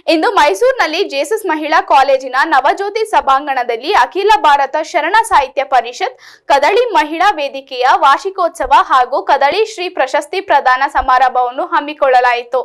ಇಂದು ಮೈಸೂರಿನಲ್ಲಿ ಜೇಸಸ್ ಮಹಿಳಾ ಕಾಲೇಜಿನ ನವಜ್ಯೋತಿ ಸಭಾಂಗಣದಲ್ಲಿ ಅಖಿಲ ಭಾರತ ಶರಣ ಸಾಹಿತ್ಯ ಪರಿಷತ್ ಕದಳಿ ಮಹಿಳಾ ವೇದಿಕೆಯ ವಾರ್ಷಿಕೋತ್ಸವ ಹಾಗೂ ಕದಳಿ ಶ್ರೀ ಪ್ರಶಸ್ತಿ ಪ್ರದಾನ ಸಮಾರಂಭವನ್ನು ಹಮ್ಮಿಕೊಳ್ಳಲಾಯಿತು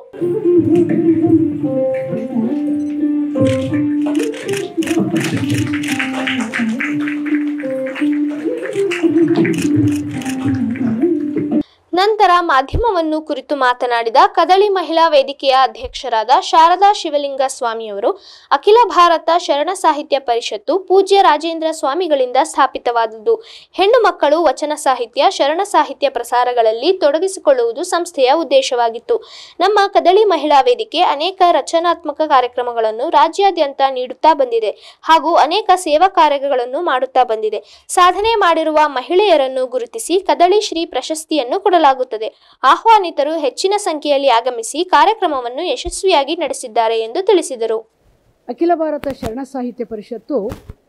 ನಂತರ ಮಾಧ್ಯಮವನ್ನು ಕುರಿತು ಮಾತನಾಡಿದ ಕದಳಿ ಮಹಿಳಾ ವೇದಿಕೆಯ ಅಧ್ಯಕ್ಷರಾದ ಶಾರದಾ ಶಿವಲಿಂಗ ಸ್ವಾಮಿಯವರು ಅಖಿಲ ಭಾರತ ಶರಣ ಸಾಹಿತ್ಯ ಪರಿಷತ್ತು ಪೂಜ್ಯ ರಾಜೇಂದ್ರ ಸ್ವಾಮಿಗಳಿಂದ ಸ್ಥಾಪಿತವಾದುದು ಹೆಣ್ಣು ಮಕ್ಕಳು ವಚನ ಸಾಹಿತ್ಯ ಶರಣ ಸಾಹಿತ್ಯ ಪ್ರಸಾರಗಳಲ್ಲಿ ತೊಡಗಿಸಿಕೊಳ್ಳುವುದು ಸಂಸ್ಥೆಯ ಉದ್ದೇಶವಾಗಿತ್ತು ನಮ್ಮ ಕದಳಿ ಮಹಿಳಾ ವೇದಿಕೆ ಅನೇಕ ರಚನಾತ್ಮಕ ಕಾರ್ಯಕ್ರಮಗಳನ್ನು ರಾಜ್ಯಾದ್ಯಂತ ನೀಡುತ್ತಾ ಬಂದಿದೆ ಹಾಗೂ ಅನೇಕ ಸೇವಾ ಕಾರ್ಯಗಳನ್ನು ಮಾಡುತ್ತಾ ಬಂದಿದೆ ಸಾಧನೆ ಮಾಡಿರುವ ಮಹಿಳೆಯರನ್ನು ಗುರುತಿಸಿ ಕದಳಿ ಶ್ರೀ ಪ್ರಶಸ್ತಿಯನ್ನು ಕೊಡಲಾಗುತ್ತದೆ ಆಹ್ವಾನಿತರು ಹೆಚ್ಚಿನ ಸಂಖ್ಯೆಯಲ್ಲಿ ಆಗಮಿಸಿ ಕಾರ್ಯಕ್ರಮವನ್ನು ಯಶಸ್ವಿಯಾಗಿ ನಡೆಸಿದ್ದಾರೆ ಎಂದು ತಿಳಿಸಿದರು ಅಖಿಲ ಭಾರತ ಶರಣ ಸಾಹಿತ್ಯ ಪರಿಷತ್ತು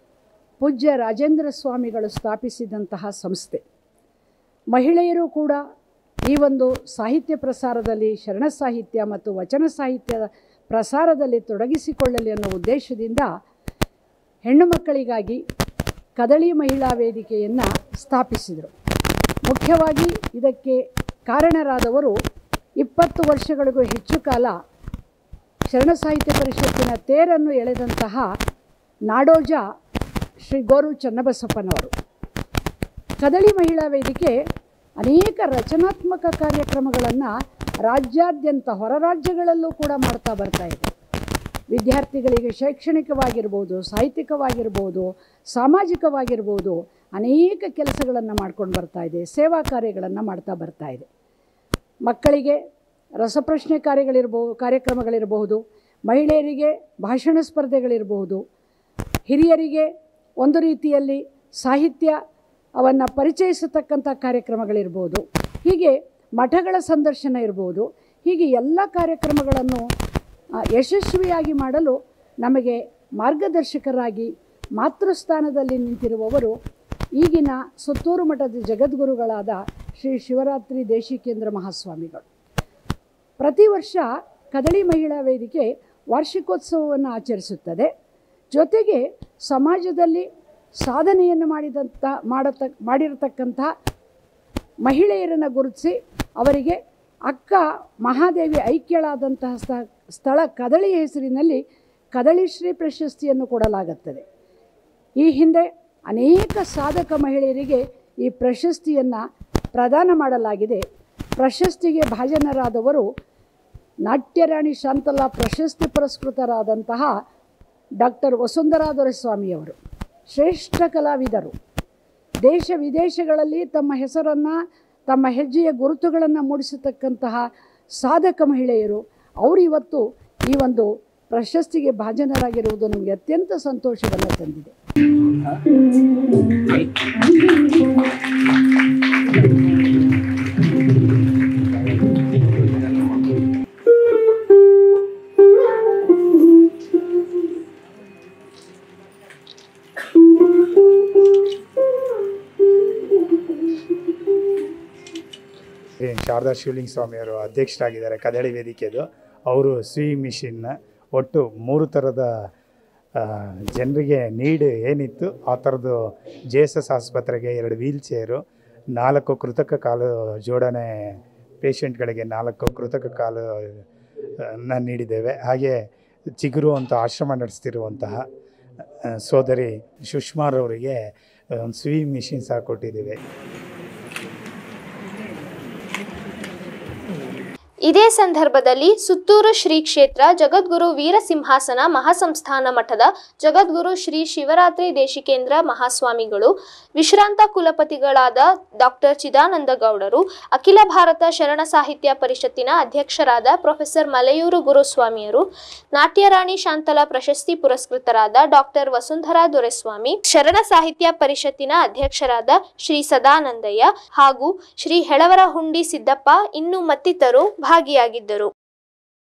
ಪೂಜ್ಯ ರಾಜೇಂದ್ರ ಸ್ವಾಮಿಗಳು ಸ್ಥಾಪಿಸಿದಂತಹ ಸಂಸ್ಥೆ ಮಹಿಳೆಯರು ಕೂಡ ಈ ಒಂದು ಸಾಹಿತ್ಯ ಪ್ರಸಾರದಲ್ಲಿ ಶರಣ ಸಾಹಿತ್ಯ ಮತ್ತು ವಚನ ಸಾಹಿತ್ಯದ ಪ್ರಸಾರದಲ್ಲಿ ತೊಡಗಿಸಿಕೊಳ್ಳಲಿ ಅನ್ನೋ ಉದ್ದೇಶದಿಂದ ಹೆಣ್ಣು ಮಕ್ಕಳಿಗಾಗಿ ಕದಳಿ ಮಹಿಳಾ ವೇದಿಕೆಯನ್ನು ಸ್ಥಾಪಿಸಿದರು ಮುಖ್ಯವಾಗಿ ಇದಕ್ಕೆ ಕಾರಣರಾದವರು ಇಪ್ಪತ್ತು ವರ್ಷಗಳಿಗೂ ಹೆಚ್ಚು ಕಾಲ ಶರಣ ಸಾಹಿತ್ಯ ಪರಿಷತ್ತಿನ ತೇರನ್ನು ಎಳೆದಂತಹ ನಾಡೋಜ ಶ್ರೀ ಗೋರು ಚನ್ನಬಸಪ್ಪನವರು ಕದಳಿ ಮಹಿಳಾ ವೇದಿಕೆ ಅನೇಕ ರಚನಾತ್ಮಕ ಕಾರ್ಯಕ್ರಮಗಳನ್ನು ರಾಜ್ಯಾದ್ಯಂತ ಹೊರ ರಾಜ್ಯಗಳಲ್ಲೂ ಕೂಡ ಮಾಡ್ತಾ ಬರ್ತಾ ಇದೆ ವಿದ್ಯಾರ್ಥಿಗಳಿಗೆ ಶೈಕ್ಷಣಿಕವಾಗಿರ್ಬೋದು ಸಾಹಿತ್ಯಿಕವಾಗಿರ್ಬೋದು ಸಾಮಾಜಿಕವಾಗಿರ್ಬೋದು ಅನೇಕ ಕೆಲಸಗಳನ್ನು ಮಾಡ್ಕೊಂಡು ಬರ್ತಾ ಇದೆ ಸೇವಾ ಕಾರ್ಯಗಳನ್ನು ಮಾಡ್ತಾ ಬರ್ತಾ ಇದೆ ಮಕ್ಕಳಿಗೆ ರಸಪ್ರಶ್ನೆ ಕಾರ್ಯಗಳಿರ್ಬೋದು ಕಾರ್ಯಕ್ರಮಗಳಿರಬಹುದು ಮಹಿಳೆಯರಿಗೆ ಭಾಷಣ ಸ್ಪರ್ಧೆಗಳಿರಬಹುದು ಹಿರಿಯರಿಗೆ ಒಂದು ರೀತಿಯಲ್ಲಿ ಸಾಹಿತ್ಯ ಅವನ್ನು ಪರಿಚಯಿಸತಕ್ಕಂಥ ಕಾರ್ಯಕ್ರಮಗಳಿರ್ಬೋದು ಹೀಗೆ ಮಠಗಳ ಸಂದರ್ಶನ ಇರ್ಬೋದು ಹೀಗೆ ಎಲ್ಲ ಕಾರ್ಯಕ್ರಮಗಳನ್ನು ಆ, ಯಶಸ್ವಿಯಾಗಿ ಮಾಡಲು ನಮಗೆ ಮಾರ್ಗದರ್ಶಕರಾಗಿ ಮಾತೃಸ್ಥಾನದಲ್ಲಿ ನಿಂತಿರುವವರು ಈಗಿನ ಸುತ್ತೂರು ಮಠದ ಜಗದ್ಗುರುಗಳಾದ ಶ್ರೀ ಶಿವರಾತ್ರಿ ದೇಶಿಕೇಂದ್ರ ಮಹಾಸ್ವಾಮಿಗಳು ಪ್ರತಿ ವರ್ಷ ಕದಳಿ ಮಹಿಳಾ ವೇದಿಕೆ ವಾರ್ಷಿಕೋತ್ಸವವನ್ನು ಆಚರಿಸುತ್ತದೆ ಜೊತೆಗೆ ಸಮಾಜದಲ್ಲಿ ಸಾಧನೆಯನ್ನು ಮಾಡಿದಂಥ ಮಾಡತ ಮಾಡಿರತಕ್ಕಂಥ ಮಹಿಳೆಯರನ್ನು ಗುರುತಿಸಿ ಅವರಿಗೆ ಅಕ್ಕ ಮಹಾದೇವಿ ಐಕ್ಯಳಾದಂತಹ ಸ್ಥ ಸ್ಥಳ ಕದಳಿ ಹೆಸರಿನಲ್ಲಿ ಕದಳಿ ಶ್ರೀ ಪ್ರಶಸ್ತಿಯನ್ನು ಕೊಡಲಾಗುತ್ತದೆ ಈ ಹಿಂದೆ ಅನೇಕ ಸಾಧಕ ಮಹಿಳೆಯರಿಗೆ ಈ ಪ್ರಶಸ್ತಿಯನ್ನು ಪ್ರದಾನ ಮಾಡಲಾಗಿದೆ ಪ್ರಶಸ್ತಿಗೆ ಭಾಜನರಾದವರು ನಾಟ್ಯರಾಣಿ ಶಾಂತಲಾ ಪ್ರಶಸ್ತಿ ಪುರಸ್ಕೃತರಾದಂತಹ ಡಾಕ್ಟರ್ ವಸುಂಧರಾ ದೊರೆಸ್ವಾಮಿಯವರು ಶ್ರೇಷ್ಠ ಕಲಾವಿದರು ದೇಶ ವಿದೇಶಗಳಲ್ಲಿ ತಮ್ಮ ಹೆಸರನ್ನು ತಮ್ಮ ಹೆಜ್ಜೆಯ ಗುರುತುಗಳನ್ನು ಮೂಡಿಸತಕ್ಕಂತಹ ಸಾಧಕ ಮಹಿಳೆಯರು ಅವರು ಇವತ್ತು ಈ ಒಂದು ಪ್ರಶಸ್ತಿಗೆ ಭಾಜನರಾಗಿರುವುದು ನಮಗೆ ಅತ್ಯಂತ ಸಂತೋಷವನ್ನು ತಂದಿದೆ ಶ್ರೀ ಶಾರದಾ ಶಿವಲಿಂಗ ಸ್ವಾಮಿಯವರು ಅಧ್ಯಕ್ಷರಾಗಿದ್ದಾರೆ ಕದಳಿ ವೇದಿಕೆದು ಅವರು ಸ್ವಿ ಮಿಷಿನ್ನ ಒಟ್ಟು ಮೂರು ಥರದ ಜನರಿಗೆ ನೀಡ್ ಏನಿತ್ತು ಆ ಥರದ್ದು ಜೆ ಎಸ್ ಎಸ್ ಆಸ್ಪತ್ರೆಗೆ ಎರಡು ವೀಲ್ ಚೇರು ನಾಲ್ಕು ಕೃತಕ ಕಾಲು ಜೋಡಣೆ ಪೇಷಂಟ್ಗಳಿಗೆ ನಾಲ್ಕು ಕೃತಕ ಕಾಲು ಅನ್ನ ನೀಡಿದ್ದೇವೆ ಹಾಗೆ ಚಿಗುರು ಅಂತ ಆಶ್ರಮ ನಡೆಸ್ತಿರುವಂತಹ ಆ, ಸೋದರಿ ಸುಷ್ಮಾರವರಿಗೆ ಒಂದು ಸ್ವಿ ಮಿಷಿನ್ ಸಹ ಕೊಟ್ಟಿದ್ದೇವೆ ಇದೇ ಸಂದರ್ಭದಲ್ಲಿ ಸುತ್ತೂರು ಶ್ರೀ ಕ್ಷೇತ್ರ ಜಗದ್ಗುರು ವೀರಸಿಂಹಾಸನ ಮಹಾಸಂಸ್ಥಾನ ಮಠದ ಜಗದ್ಗುರು ಶ್ರೀ ಶಿವರಾತ್ರಿ ದೇಶಿಕೇಂದ್ರ ಮಹಾಸ್ವಾಮಿಗಳು ವಿಶ್ರಾಂತ ಕುಲಪತಿಗಳಾದ ಡಾಕ್ಟರ್ ಚಿದಾನಂದ ಗೌಡರು ಅಖಿಲ ಭಾರತ ಶರಣ ಸಾಹಿತ್ಯ ಪರಿಷತ್ತಿನ ಅಧ್ಯಕ್ಷರಾದ ಪ್ರೊಫೆಸರ್ ಮಲೆಯೂರು ಗುರುಸ್ವಾಮಿಯರು ನಾಟ್ಯರಾಣಿ ಶಾಂತಲಾ ಪ್ರಶಸ್ತಿ ಪುರಸ್ಕೃತರಾದ ಡಾಕ್ಟರ್ ವಸುಂಧರಾ ದೊರೆಸ್ವಾಮಿ ಶರಣ ಸಾಹಿತ್ಯ ಪರಿಷತ್ತಿನ ಅಧ್ಯಕ್ಷರಾದ ಶ್ರೀ ಸದಾನಂದಯ್ಯ ಹಾಗೂ ಶ್ರೀ ಹೆಳವರ ಹುಂಡಿ ಸಿದ್ದಪ್ಪ ಇನ್ನು ಮತ್ತಿತರರು ಭಾಗಿಯಾಗಿದ್ದರು